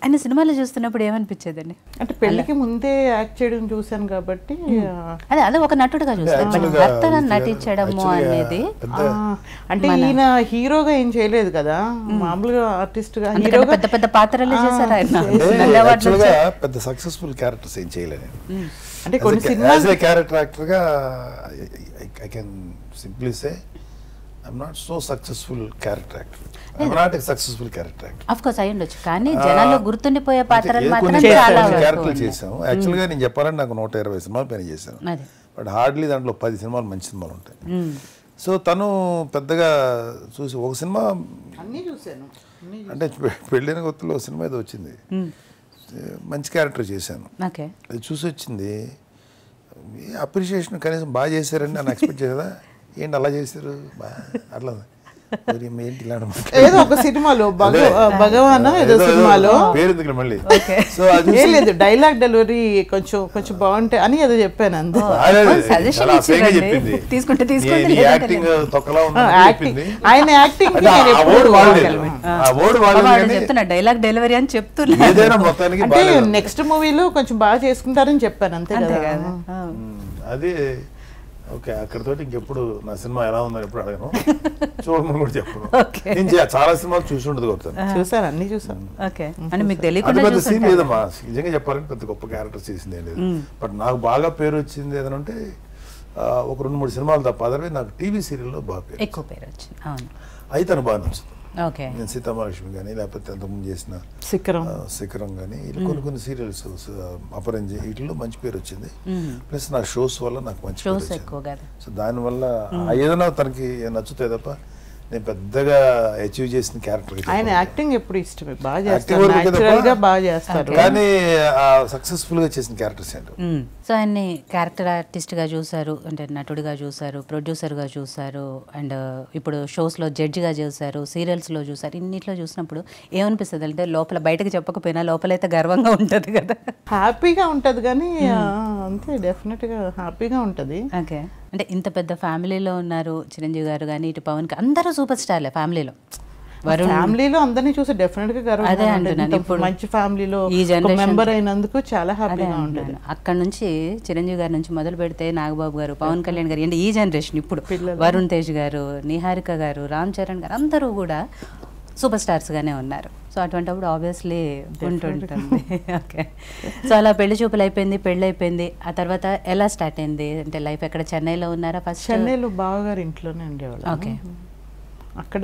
ఆయన సినిమాలో చూస్తున్నప్పుడు ఏమనిపించేదండి అంటే పెళ్లికి ముందే యాక్ట్ చేయడం చూశాను కాబట్టి ఆ, అదే అదే ఒక నటుడుగా చూస్తాను Actually గా భర్తగా ఇది నటించడము actually గా అనేది పెద్ద ఆ, అంటే ఈయన హీరోగా ఏం చేయలేదు కదా మామూలుగా ఆర్టిస్ట్ గా అందుకని హీరోగా పెద్ద పెద్ద పాత్రలు చేశారు ఆయన అంటే నంది అవార్డులు యాక్చువల్గా పెద్ద సక్సెస్ఫుల్ క్యారెక్టర్స్ ఏం చేయలేను అంటే కొన్ని సినిమా యాజ్ ఏ క్యారెక్టర్ యాక్టర్గా I can simply say I'm not so successful character actor I'm not a successful character actor of course అయి ఉండొచ్చు కానీ జనాల్లో గుర్తుండిపోయే పాత్రలు మాత్రం కొన్ని చాలా వరకు క్యారెక్టర్లు ఉన్నాయి. చేసాము యాక్చువల్గా నేను చెప్పాలంటే నాకు నూట ఇరవై సినిమాలు పైన చేశాను అదే బట్ హార్డ్లీ దాంట్లో పది సినిమాలు మంచి సినిమాలు ఉంటాయి సో తను పెద్దగా చూసి ఒక సినిమా అన్ని చూశాను అన్ని అంటే పె- పెళ్ళైన కొత్తలో ఒక సినిమా ఏదో వచ్చింది మంచి క్యారెక్టర్ చేశాను ఓకే అది చూసి వచ్చింది అప్రిషియేషన్ కనీసం బాగా చేశారని నన్ను ఎక్స్పెక్ట్ చేయదా ఏంటి అలా చేశారు బా అట్లా మరి ఏంటి ఇలాంటి మాట్లాడు- ఏదో ఒక సినిమాలో భగ అదే. భగవాన్ ఏదో ఏదో- ఏదో సినిమాలో పేరు ఎందుకు మళ్ళీ సో అది ఏం లేదు డైలాగ్ డెలివరీ కొంచెం కొంచెం బాగుంటాయి అని ఏదో చెప్పాను అంతే అదే, అదే, సజెషన్ చాలా అసహ్యంగా ఇచ్చిరండి. చెప్పింది. తీసుకుంటే నీ- తీసుకోండి, నీ లేదంటే యాక్టింగ్ తొక్కలా ఆ, ఉందని యాక్టింగ్ చెప్పింది ఆయన యాక్టింగ్ అంటే ఆ వర్డ్ వాడలేదు ఆ వర్డ్ వాడలేదు వాడు కానీ చెప్తున్నా డైలాగ్ డెలివరీ అని చెప్తున్నా ఏదైనా మొత్తానికి అంటే బాగాలేదు. నెక్స్ట్ మూవీలో కొంచెం బాగా చేసుకుంటారని చెప్పాను అంతే అంతే కదా కదా ఆ. మ్మ్. అది ఓకే అక్కడతోటి ఇంకెప్పుడు నా సినిమా ఎలా ఉందని ఎప్పుడు అడగను చూడమని కూడా చెప్పను Okay. నేను చే- చాలా సినిమాలు చూసి ఉండదు కొడతాను చూసాను అన్ని చూసాను ఓకే అంటే మీకు అది తెలియకుండా పెద్ద సీన్ చూస్తుంటారు. లేదమ్మా నిజంగా చెప్పాలంటే పెద్ద గొప్ప క్యారెక్టర్స్ చేసింది ఏం లేదు బట్ నాకు బాగా పేరు వచ్చింది ఏదంటే ఆ, ఒక రెండు మూడు సినిమాలు తప్ప అదర్వే నాకు టీవీ సీరియల్లో బాగా పేరు ఎక్కువ పేరు వచ్చింది అవును అయితే తను బాగా నచ్చుతుంది ఓకే నేను సీతామహాలక్ష్మి కానీ లేకపోతే అంతకుముందు చేసిన శిఖరం ఆ, శిఖరం కానీ ఇలా కొన్ని కొన్ని సీరియల్స్ అపరంజి వీటిలో మంచి పేరు వచ్చింది ప్లస్ నా షోస్ వల్ల నాకు మంచి పేరు షోస్ వచ్చింది ఎక్కువ కదా సో దానివల్ల ఆ ఏదైనా తనకి నచ్చుతాయి తప్ప నేను పెద్దగా అచీవ్ చేసిన క్యారెక్టర్ ఆయన యాక్టింగ్ ఎప్పుడు ఇష్టమే బాగా Acting చేస్తారు వరకు కదా న్యాచురల్ గా బా- బాగా చేస్తారు కానీ సక్సెస్ఫుల్ గా చేసిన క్యారెక్టర్స్ ఏంటో సో ఆయన్ని క్యారెక్టర్ ఆర్టిస్ట్గా చూశారు అంటే నటుడిగా చూశారు ప్రొడ్యూసర్గా చూశారు అండ్ ఇప్పుడు షోస్లో జడ్జిగా చూశారు సీరియల్స్లో చూశారు ఇన్నిట్లో చూసినప్పుడు ఏమనిపిస్తుంది అంటే లోపల బయటకు చెప్పకపోయినా లోపలైతే గర్వంగా ఉంటుంది కదా హ్యాపీగా ఉంటది కానీ ఆ, అంతే డెఫినెట్ గా హ్యాపీగా ఉంటది ఓకే అంటే ఇంత పెద్ద ఫ్యామిలీలో ఉన్నారు చిరంజీవి గారు కానీ ఇటు పవన్ కా- అందరూ సూపర్ స్టార్లే ఫ్యామిలీలో వరుణ్ ఫ్యామిలీలో అందరినీ చూసి డెఫినెట్ గా గర్వం అదే అంటున్నాను, ఇంత ఇప్పుడు మంచి ఫ్యామిలీలో ఈ generation- మెంబర్ అయినందుకు చాలా అదే హ్యాపీగా ఉంటది అంటున్నాను. అక్కడ నుంచి చిరంజీవి గారి నుంచి మొదలు పెడితే నాగబాబు గారు పవన్ కళ్యాణ్ గారు అంటే ఈ జనరేషన్ ఇప్పుడు వరుణ్ తేజ్ గారు నిహారిక గారు రామ్ చరణ్ గారు అందరూ కూడా సూపర్ స్టార్స్ గానే ఉన్నారు సో అటువంటిప్పుడు ఆబ్వియస్లీ ఉంటుంటుంది ఓకే సో అలా పెళ్లి చూపులు అయిపోయింది పెళ్ళి అయిపోయింది ఆ తర్వాత ఎలా స్టార్ట్ అయింది అంటే లైఫ్ ఎక్కడ చెన్నైలో ఉన్నారా ఫస్ట్ చెన్నైలో బావగారు ఇంట్లోనే ఉండేవాళ్ళు ఓకే అక్కడ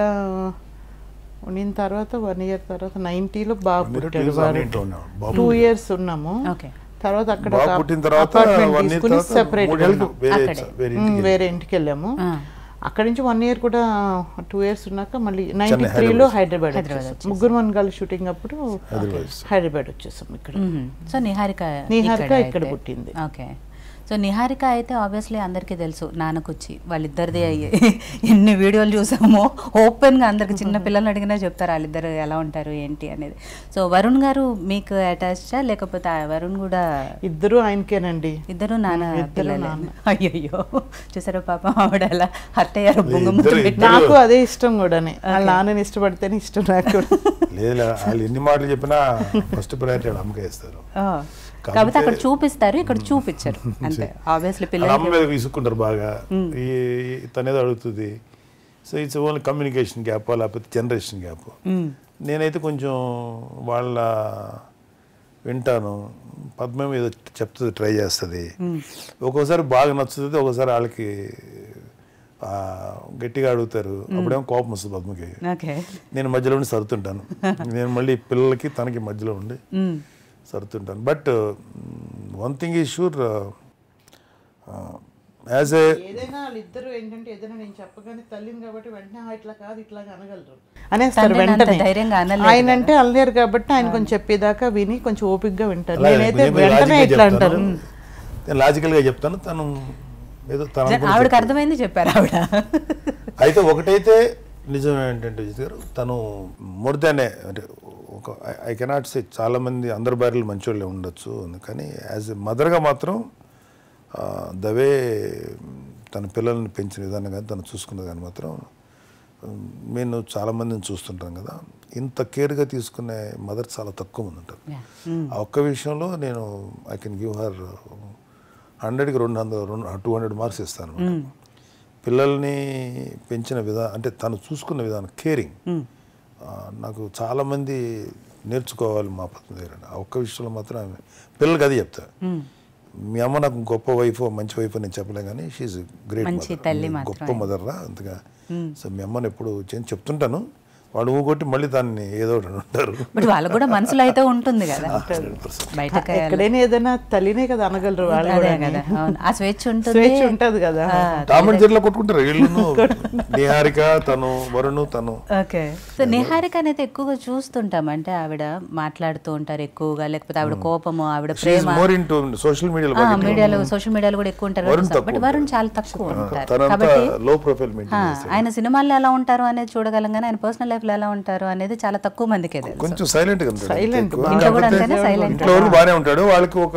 ఉండిన తర్వాత వన్ ఇయర్ తర్వాత నైన్టీలో బాబు మీరు పుట్టాడు two years ఇంట్లో ఉన్నాం. బాబు టూ ఇయర్స్ ఉన్నాము ఓకే తర్వాత అక్కడ బాబు ఒక పుట్టిన తర్వాత apartment వన్ ఇయర్ తీసుకుని తర్వాత separate మూడేళ్ళకి ఉన్నాం. వేరే అక్కడే. వేరే ఉమ్, ఇంటికి వేరే ఇంటికి వెళ్ళాము ఆ. అక్కడి నుంచి వన్ ఇయర్ కూడా టూ ఇయర్స్ ఉన్నాక మళ్ళీ నైన్టీ చెన్నై, త్రీలో హైదరాబాద్. హైదరాబాద్ హైదరాబాద్ వచ్చేసాం. ముగ్గురు మనగాళ్ళు షూటింగ్ అప్పుడు హైదరాబాద్ వచ్చేసాం. హైదరాబాద్ వచ్చేసాం ఇక్కడ మ్మ్. సో నిహారిక నిహారిక ఇక్కడే ఇక్కడ అయితే. పుట్టింది. ఓకే సో నిహారిక అయితే ఆబ్వియస్లీ అందరికీ తెలుసు నాన్నకొచ్చి వాళ్ళిద్దరిది అయ్యి ఎన్ని వీడియోలు చూసామో ఓపెన్గా అందరికి చిన్న పిల్లల్ని అడిగినా చెప్తారు వాళ్ళిద్దరు ఎలా ఉంటారు ఏంటి అనేది సో వరుణ్ గారు మీకు అటాచ్చా లేకపోతే ఆ వరుణ్ కూడా ఇద్దరు ఆయనకేనండి ఇద్దరు నాన్న ఇద్దరు పిల్లలే నాన్న. అయ్యయ్యో చూసారా పాపం ఆవిడ ఎలా హర్ట్ అయ్యారు బొంగు ముద్దు ఇద్దరు- పెట్టి నాకు అదే ఇష్టం కూడానే వాళ్ళ నాన్నని ఇష్టపడితేనే ఇష్టం నాకు కూడా లేదు వాళ్ళు ఎన్ని మాటలు చెప్పినా ఫస్ట్ ప్రయారిటీ వాళ్ళ అమ్మకే ఇస్తారు ఆ. కాకపోతే అక్కడ చూపిస్తారు ఇక్కడ చూపించరు అంతే ఆబ్వియస్లీ వాళ్ళ అమ్మ పిల్లలు మీద విసుక్కుంటారు బాగా ఈ తనేదో అడుగుతుంది so it's only communication gap లేకపోతే జనరేషన్ గ్యాప్ నేనైతే కొంచెం వాళ్ళ వింటాను పద్మం ఏదో చెప్తుంది ట్రై చేస్తుంది ఒక్కోసారి బాగా నచ్చుతుంది ఒక్కోసారి వాళ్ళకి ఆ, గట్టిగా అడుగుతారు అప్పుడేమో కోపం వస్తుంది పద్మకి ఓకే నేను మధ్యలో ఉండి సర్దుతుంటాను నేను మళ్ళీ పిల్లలకి తనకి మధ్యలో ఉండి సర్దుతుంటాను but one thing is sure as a ఏదైనా వాళ్ళిద్దరు ఏంటంటే ఏదైనా నేను చెప్పగానే తల్లిని కాబట్టి వెంటనే "ఆ, ఇట్లా కాదు ఇట్లా అనగలరు అనేస్తారు తండ్రిని అంత వెంటనే ధైర్యంగా అనలేరు ఆయన అంటే అనలేరు కాబట్టి ఆయన కొంచెం చెప్పేదాకా విని కొంచెం ఓపికగా వింటారు అలాగే నేనైతే నేను వెంటనే లాజికల్గా ఇట్లా అంటారు చెప్తాను. నేను లాజికల్గా చెప్తాను తను ఏదో తన అనుకున్నది ఆవిడకి చెప్తుంది. అర్థమైంది చెప్పారు ఆవిడ అయితే ఒకటైతే నిజం ఏంటంటే విజిత్ గారు తను మోర్ దాన్ అంటే ఒక ఐ కెనాట్ సే చాలా మంది అందరి భార్యలు మంచోళ్ళే ఉండొచ్చు కానీ యాజ్ ఎ మదర్గా మాత్రం ద వే తన పిల్లల్ని పెంచిన విధానం కానీ తను చూసుకున్నది కానీ మాత్రం ఉమ్, నేను చాలా మందిని చూస్తుంటాను కదా ఇంత కేర్గా తీసుకునే మదర్ చాలా తక్కువ మంది ఉంటారు Yeah. ఆ ఒక్క విషయంలో నేను ఐ కెన్ గివ్ హర్ హండ్రెడ్కి రెండు వందల రెండు టూ హండ్రెడ్ మార్క్స్ ఇస్తాను పిల్లల్ని పెంచిన విధానం అంటే తను చూసుకున్న విధానం కేరింగ్ నాకు చాలామంది నేర్చుకోవాలి మా పత్ని దగ్గర ఆ ఒక్క విషయంలో మాత్రం ఆమె పిల్లలకి అది చెప్తా మీ అమ్మ నాకు గొప్ప వైఫ్ మంచి వైఫ్ నేను చెప్పలే కానీ షీఈ్ గ్రేట్ మంచి తల్లి గొప్ప మదర్ రా అంతగా సో మీ అమ్మని ఎప్పుడు చేసి చెప్తుంటాను వాడు ఊగొట్టి మళ్ళీ దాన్ని ఏదో ఒకటి ఉంటారు బట్ వాళ్ళకు కూడా మనసులో అయితే ఉంటుంది కదా బయటకు ఎక్కడైనా ఏదైనా తల్లినే కదా అనగలరు వాళ్ళు అదే కూడా కదా అవును ఆ స్వేచ్ఛ ఉంటుంది స్వేచ్ఛ ఉంటది కదా ఆ, టామెంట్ జిల్లా కొట్టుకుంటారు వీళ్ళను నిహారిక తను వరుణు తను ఓకే సో నిహారిక అనేది ఎక్కువగా చూస్తుంటాం అంటే ఆవిడ మాట్లాడుతూ ఉంటారు ఎక్కువగా లేకపోతే ఆవిడ కోపము ఆవిడ ప్రేమ మోర్ ఇంటూ సోషల్ మీడియాలో ఆ, మీడియాలో సోషల్ మీడియాలో కూడా ఎక్కువ ఉంటారు వరుణ్ బట్ తక్కువ వరుణ్ చాలా తక్కువ ఉంటారు తనంతా కాబట్టి లో ప్రొఫైల్ ఆ, మెయింటైన్ ఆయన సినిమాల్లో ఎలా ఉంటారు అనేది చూడగలం కానీ ఆయన పర్సనల్ లైఫ్ లో ఎలా ఉంటారు అనేది చాలా తక్కువ మందికే తెలుసు కొంచెం సైలెంట్ గా ఉంటాడు Silent, అంతే ఎక్కువ. ఇంట్లో కూడా కాకపోతే అంతేనా సైలెంట్ ఇంట్లో వాళ్ళు బాగానే ఉంటాడు వాళ్ళకి ఒక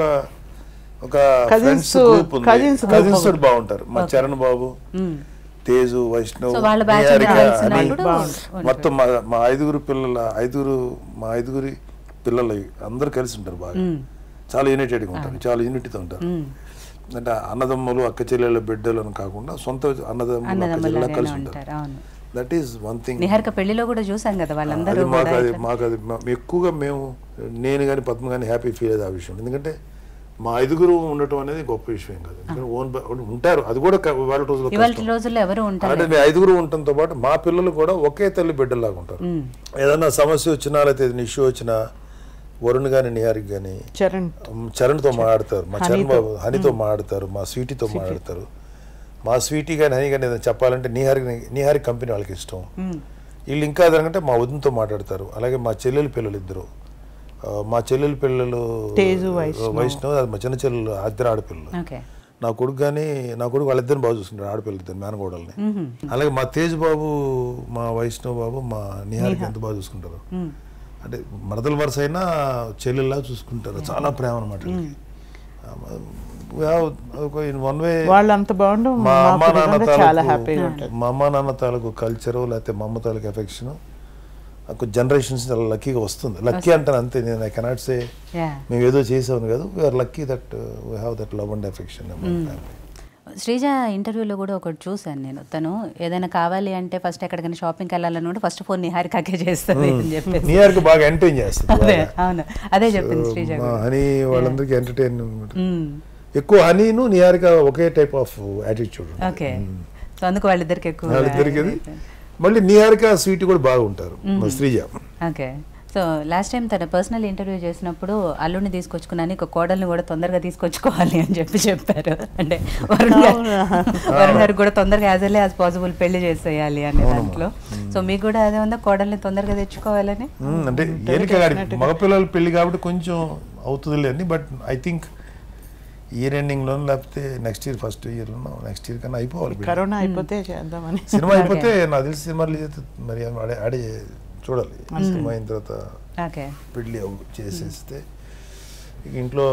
ఒక Cousins- ఫ్రెండ్స్ గ్రూప్ ఉంది cousins group కజిన్స్ తోటి బాగుంటారు మా చరణ్ బాబు తేజు వైష్ణవ్ సో వాళ్ళ బ్యాచ్ నిహారిక, కలిసినప్పుడు అని మొత్తం మా మా ఐదుగురు పిల్లల ఐదుగురు మా ఐదుగురి పిల్లలు అందరూ కలిసి ఉంటారు బాగా చాలా యునైటెడ్గా ఉంటారు చాలా యూనిటీతో ఉంటారు అంటే అన్నదమ్ములు అక్క చెల్లెళ్ళ బిడ్డలు అని కాకుండా సొంత అన్నదమ్ములు అక్క చెల్లెళ్ళ కలిసి అన్నదమ్ములాగానే ఉంటారు ఉంటారు అవును that is one thing Niharika పెళ్లిలో కూడా చూసాం కదా వాళ్ళందరూ అది మాకు కూడా అది మాకు అది మా- ఎక్కువగా మేము నేను కానీ పద్మ కానీ హ్యాపీ ఫీల్ అయ్యేది ఆ విషయం ఎందుకంటే మా ఐదుగురు ఉండటం అనేది గొప్ప విషయం కాదు ఎందుకంటే ఓన్ బ- ఉంటారు అది కూడా క- వాళ్ళ రోజుల్లో ఇవాళ కష్టం. రోజుల్లో ఎవరు ఉంటారు అంటే మేము ఐదుగురు ఉండటంతో పాటు మా పిల్లలు కూడా ఒకే తల్లి బిడ్డలాగా ఉంటారు ఏదైనా సమస్య వచ్చినా లేకపోతే ఏదైనా ఇష్యూ వచ్చినా వరుణ్ కానీ నిహారికి కానీ చరణ్ చరణ్తో మాట్లాడతారు మా చరణ్ బాబు హనీతో మాట్లాడతారు మా స్వీటీతో మాట్లాడతారు మా స్వీటీ కానీ హనీ కానీ ఏదైనా చెప్పాలంటే నిహారి నిహారి కంపెనీ వాళ్ళకి ఇష్టం వీళ్ళు ఇంకా అదనంటే మా వదినతో మాట్లాడతారు అలాగే మా చెల్లెలు పిల్లలు ఇద్దరు ఆ, మా చెల్లెలు పిల్లలు తేజు, వైష్ణవ్ అది మా చిన్న చెల్లెలు ఇద్దరు ఆడపిల్లలు ఓకే నా కొడుకు కానీ నా కొడుకు వాళ్ళిద్దరిని బాగా చూసుకుంటారు ఆడపిల్లలు ఇద్దరు మేనగోడల్ని అలాగే మా తేజ్ బాబు మా వైష్ణవ్ బాబు మా నిహారికి ఎంత బాగా చూసుకుంటారు అంటే మరదల వరుస అయినా చెల్లెల్లా చూసుకుంటారు చాలా ప్రేమ అనమాట వన్ వే వాళ్ళు అంత బాగుండు మా మా అమ్మ నాన్న పిల్లలు చాలా తాలూకు హ్యాపీగా ఉంటారు మా అమ్మ నాన్న తాలూకు కల్చరు లేకపోతే మా అమ్మ తాలూకు ఎఫెక్షన్ జనరేషన్స్ చాలా లక్కీగా వస్తుంది లక్కీ అంటాను అంతే నేను ఐ కెనాట్ సే యా మేము ఏదో చేసాము కాదు we are lucky that we have that love and affection Sreeja ఇంటర్వ్యూలో కూడా ఒకటి చూశాను నేను తను ఏదైనా కావాలి అంటే ఫస్ట్ ఎక్కడికైనా షాపింగ్కి వెళ్ళాలనుకుంటే ఫస్ట్ ఫోన్ నిహారికాకే చేస్తుంది అని చెప్పేసి నియర్కి బాగా ఎంటర్టైన్ చేస్తుంది అదే బాగా. అవును అదే చెప్పింది శ్రీజ మా కూడా. హనీ వాళ్ళందరికీ ఎంటర్టైన్మెంట్ మ్మ్. ఎక్కువ హనీను నిహారిక ఒకే type of attitude okay so అందుకు వాళ్ళిద్దరికి ఎక్కువ వాళ్ళిద్దరికి అది. మళ్ళీ నిహారిక స్వీట్ కూడా బాగుంటారు మా Sreeja okay so last time తన పర్సనల్ ఇంటర్వ్యూ చేసినప్పుడు అల్లుడిని తీసుకొచ్చుకున్నాను ఇక కోడల్ని కూడా తొందరగా తీసుకొచ్చుకోవాలి అని చెప్పి చెప్పారు అంటే వరుణ్ గారు వరుణ్ గారికి కూడా తొందరగా యాజ్ ఎల్ యాజ్ పాసిబుల్ పెళ్లి చేసేయాలి అనే దాంట్లో సో మీకు కూడా అదే ఉందా కోడల్ని తొందరగా తెచ్చుకోవాలని మ్మ్, అంటే ఏలిక గారి మగపిల్లల పెళ్లి కాబట్టి కొంచెం అవుతుందిలే అని బట్ ఐ థింక్ ఇయర్ ఎండింగ్లో లేకపోతే నెక్స్ట్ ఇయర్ ఫస్ట్ ఇయర్లో నెక్స్ట్ ఇయర్ కన్నా అయిపోవాలి పెళ్లి. కరోనా అయిపోతే చేద్దామని సినిమా అయిపోతే నాకు తెలిసి సినిమా రిలీజ్ అయితే మరి ఆడే ఆడే చూడాలి సినిమా అయిన తర్వాత ఓకే పెళ్లి అవ్వ- చేసేస్తే ఇక ఇంట్లో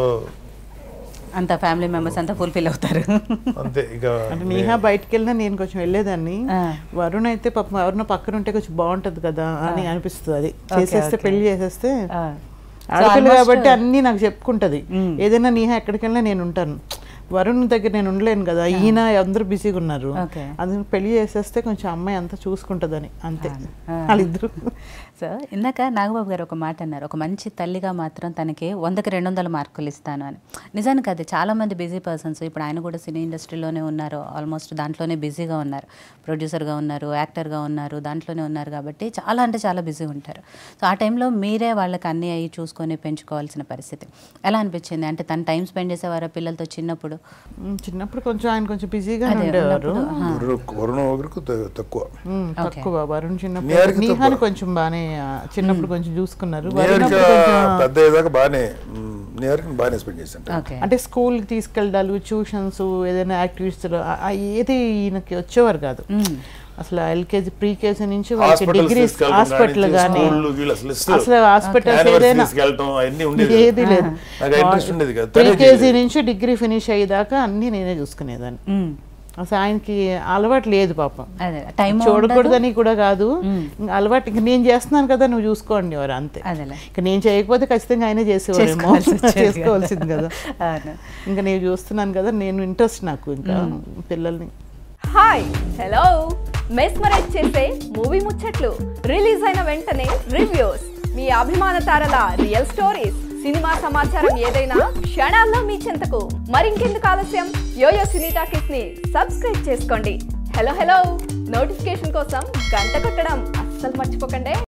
అంత ఫ్యామిలీ మెంబర్స్ అంతా ఫుల్ఫిల్ అవుతారు అంతే ఇక అంటే నీహా బయటికి వెళ్ళినా నేను కొంచెం వెళ్ళేదాన్ని ఆ. వరుణ్ అయితే పాపం ఎవరినో పక్కన ఉంటే కొంచెం బాగుంటది కదా అని అనిపిస్తుంది అది Okay, చేసేస్తే okay. పెళ్లి చేసేస్తే ఆ. So ఆడపిల్ల almost- కాబట్టి అన్ని నాకు చెప్పుకుంటది మ్మ్. ఏదైనా నీహా ఎక్కడికి వెళ్ళినా నేను ఉంటాను వరుణ్ దగ్గర నేను ఉండలేను కదా ఈయన అందరూ బిజీగా ఉన్నారు Okay. అందుకని పెళ్లి చేసేస్తే కొంచెం అమ్మాయి అంతా చూసుకుంటదని అంతే ఆ. వాళ్ళిద్దరు సో ఇందాక నాగబాబు గారు ఒక మాట అన్నారు ఒక మంచి తల్లిగా మాత్రం తనకి వందకి రెండు వందల మార్కులు ఇస్తాను అని నిజానికి అది చాలా మంది బిజీ పర్సన్స్ ఇప్పుడు ఆయన కూడా సినీ ఇండస్ట్రీలోనే ఉన్నారు ఆల్మోస్ట్ దాంట్లోనే బిజీగా ఉన్నారు ప్రొడ్యూసర్గా ఉన్నారు యాక్టర్గా ఉన్నారు దాంట్లోనే ఉన్నారు కాబట్టి చాలా అంటే చాలా బిజీ ఉంటారు సో ఆ టైంలో మీరే వాళ్ళకి అన్ని అయ్యి చూసుకొని పెంచుకోవాల్సిన పరిస్థితి ఎలా అనిపించింది అంటే తను టైం స్పెండ్ చేసేవారా పిల్లలతో చిన్నప్పుడు మ్మ్. చిన్నప్పుడు కొంచెం ఆయన కొంచెం బిజీగా అదే, ఉండేవారు ఉన్నప్పుడు, ఆ. వరుణ- వరుణ ఒకరికి త- తక్కువ మ్మ్. Okay. తక్కువ వరుణ్ చిన్నప్పుడు నీహారిక నీహాని తక్కువ. కొంచెం బాగానే ఆ, చిన్నప్పుడు కొంచెం చూసుకున్నారు వరుణ్ నియర్గా అప్పుడు కొంచెం పెద్ద అయ్యేదాకా బాగానే నియర్కి బాగానే స్పెండ్ చేశాను ఓకే అంటే స్కూల్కి తీసుకెళ్ళడాలు ట్యూషన్స్ ఏదైనా యాక్టివిటీస్ ఏది ఈయనకి వచ్చేవారు కాదు అసలు ఎల్కేజీ ప్రీ కేజీ నుంచి వాళ్ళకి హాస్పిటల్స్ డిగ్రీ తీసుకెళ్ళడం హాస్పిటల్ కానీ, కానీ స్కూళ్ళు వీళ్ళు అసలు ఇస్తారు. అసలు హాస్పిటల్స్ Anniversaries ఏదైనా తీసుకెళ్ళటం అవన్నీ ఉండేది ఏది లేదు నాకు ఇంట్రెస్ట్ ఉండేది కదా ప్రీ తనే కేజీ చేసేది. నుంచి డిగ్రీ ఫినిష్ అయ్యేదాకా అన్ని నేనే చూసుకునేదాన్ని మ్మ్. అసలు ఆయనకి అలవాటు లేదు పాపం అదే టైం చూడకూడదని కూడా కాదు ఇంకా అలవాటు ఇంక నేను చేస్తున్నాను కదా నువ్వు చూసుకోండి వారు అంతే అదేలే ఇక నేను చేయకపోతే ఖచ్చితంగా ఆయనే చేసేవారేమో చేసుకోవాల్సి వచ్చేది కదా. చేసుకోవాల్సింది కదా అవును ఇంకా నేను చూస్తున్నాను కదా నేను ఇంట్రెస్ట్ నాకు ఇంకా పిల్లల్ని హాయ్ హలో మెస్మరైజ్ చేసే మూవీ ముచ్చట్లు రిలీజ్ అయిన వెంటనే రివ్యూస్ మీ అభిమాన తారల రియల్ స్టోరీస్ సినిమా సమాచారం ఏదైనా క్షణాల్లో మీ చెంతకు మరింకెందుకు ఆలస్యం యోయో సినీ టాకీస్ ని సబ్స్క్రైబ్ చేసుకోండి హలో హలో నోటిఫికేషన్ కోసం గంట కొట్టడం అస్సలు మర్చిపోకండి